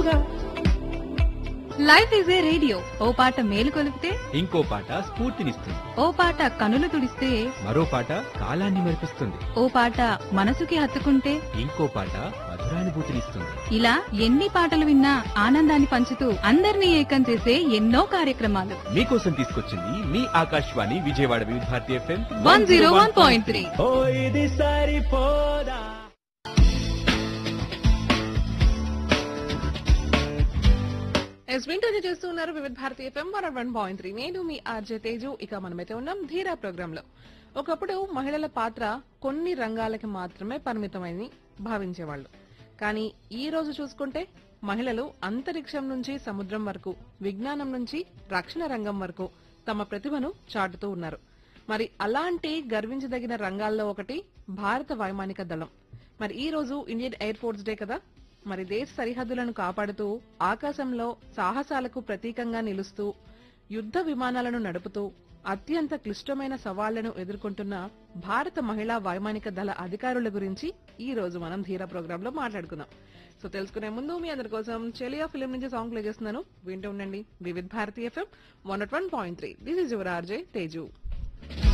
life is a radio ఓ పాట మేలు కొలిపితే ఇంకో పాట స్ఫూర్తినిస్తుంది ఓ పాట కనులు తుడిస్తే మరో పాట కాలాన్ని మెరిపిస్తుంది ఓ పాట మనసుకి హత్తుకుంటే ఇంకో పాట మధురానుభూతినిస్తుంది ఇలా ఎన్ని పాటలు విన్నా ఆనందాన్ని పంచుతూ అందరినీ ఏకం చేసే ఎన్నో కార్యక్రమాలు మీకోసం తీసుకొచ్చింది మీ Akashvani Vijayawada Vividh Bharati FM one zero one point three ఓ ఇది సరిపోదా ఎస్ వింటూనే చేస్తూ ఉన్నారు Vividh Bharatiya FM one one point three నేను మీ ఆర్జే తేజు ఇక మనమైతే ఉన్నాం ధీరా ప్రోగ్రామ్ లో ఒకప్పుడు మహిళల పాత్ర కొన్ని రంగాలకి మాత్రమే పరిమితమని భావించేవాళ్ళు కానీ ఈ రోజు చూసుకుంటే మహిళలు అంతరిక్షం నుంచి సముద్రం వరకు విజ్ఞానం నుంచి రక్షణ రంగం వరకు తమ ప్రతిభను చాటుతూ ఉన్నారు మరి అలాంటి గర్వించదగిన రంగాల్లో ఒకటి భారత వైమానిక దళం మరి ఈ రోజు ఇండియన్ ఎయిర్ ఫోర్స్ డే కదా మరి దేశ సరిహద్దులను కాపాడుతూ ఆకాశంలో సాహసాలకు ప్రతీకంగా నిలుస్తూ యుద్ధ విమానాలను నడుపుతూ అత్యంత క్లిష్టమైన సవాళ్లను ఎదుర్కొంటున్న భారత మహిళా వైమానిక దళ అధికారుల గురించి ఈ రోజు మనం ధీరా ప్రోగ్రామ్ లో మాట్లాడుకుందాం సో తెలుసుకునే ముందు మీ అందరి కోసం చెలియా ఫిలిం నుంచి సాంగ్ ప్లే చేస్తున్నాను వింటూ ఉండండి Vividh Bharati FM one one point three this is your RJ Teju